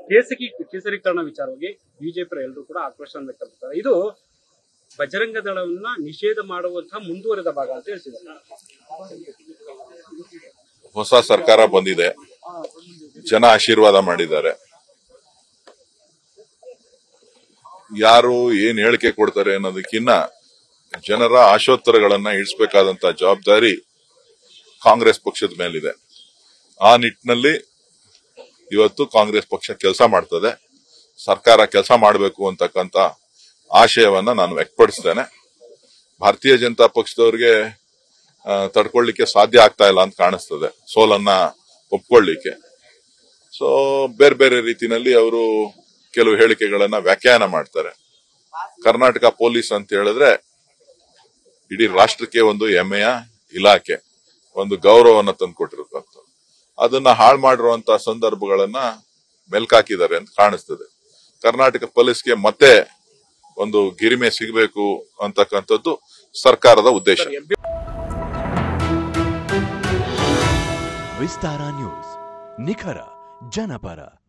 ಕೇಸರಿ ಕೇಸರೀಕರಣ ವಿಚಾರವಾಗಿ ಬಿಜೆಪಿ ಎಲ್ಲರೂ ಕೂಡ ಆಕ್ರೋಶ ವ್ಯಕ್ತಪಡ್ತಾರೆ ಇದು ಬಜರಂಗ ದಳವನ್ನ ನಿಷೇಧ ಮಾಡುವಂತಹ ಮುಂದುವರೆದ ಭಾಗ ಅಂತ ಹೇಳ್ತಿದ್ದಾರೆ ಹೊಸ ಸರ್ಕಾರ ಬಂದಿದೆ ಜನ ಆಶೀರ್ವಾದ ಮಾಡಿದ್ದಾರೆ ಯಾರು ಏನ್ ಹೇಳಿಕೆ ಕೊಡ್ತಾರೆ ಅನ್ನೋದಕ್ಕಿನ್ನ ಜನರ ಆಶೋತ್ತರಗಳನ್ನ ಇಳಿಸಬೇಕಾದಂತ ಜವಾಬ್ದಾರಿ ಕಾಂಗ್ರೆಸ್ ಪಕ್ಷದ ಮೇಲಿದೆ ಆ ನಿಟ್ಟಿನಲ್ಲಿ ಇವತ್ತು ಕಾಂಗ್ರೆಸ್ ಪಕ್ಷ ಕೆಲಸ ಮಾಡ್ತದೆ ಸರ್ಕಾರ ಕೆಲಸ ಮಾಡಬೇಕು ಅಂತಕ್ಕಂತ ಆಶಯವನ್ನ ನಾನು ವ್ಯಕ್ತಪಡಿಸ್ತೇನೆ ಭಾರತೀಯ ಜನತಾ ಪಕ್ಷದವ್ರಿಗೆ ಆ, ತಡ್ಕೊಳ್ಳಿಕ್ಕೆ ಸಾಧ್ಯ ಆಗ್ತಾ ಇಲ್ಲ ಅಂತ ಕಾಣಿಸ್ತದೆ ಸೋಲನ್ನ ಒಪ್ಕೊಳ್ಳಿಕ್ಕೆ ಸೊ ಬೇರೆ ಬೇರೆ ರೀತಿನಲ್ಲಿ ಅವರು ಕೆಲವು ಹೇಳಿಕೆಗಳನ್ನ ವ್ಯಾಖ್ಯಾನ ಮಾಡ್ತಾರೆ ಕರ್ನಾಟಕ ಪೊಲೀಸ್ ಅಂತ ಹೇಳಿದ್ರೆ ಇಡೀ ರಾಷ್ಟ್ರಕ್ಕೆ ಒಂದು ಹೆಮ್ಮೆಯ ಇಲಾಖೆ ಒಂದು ಗೌರವವನ್ನು ತಂದುಕೊಟ್ಟಿರ್ತಕ್ಕಂಥ ಅದನ್ನ ಹಾಳು ಮಾಡಿರುವಂತ ಸಂದರ್ಭಗಳನ್ನ ಮೆಲ್ಕಾಕಿದ್ದಾರೆ ಅಂತ ಕಾಣಿಸ್ತದೆ ಕರ್ನಾಟಕ ಪೊಲೀಸ್ಗೆ ಮತ್ತೆ ಒಂದು ಗಿರಿಮೆ ಸಿಗಬೇಕು ಅಂತಕ್ಕಂಥದ್ದು ಸರ್ಕಾರದ ಉದ್ದೇಶ ವಿಸ್ತಾರ ನ್ಯೂಸ್ ನಿಖರ ಜನಪರ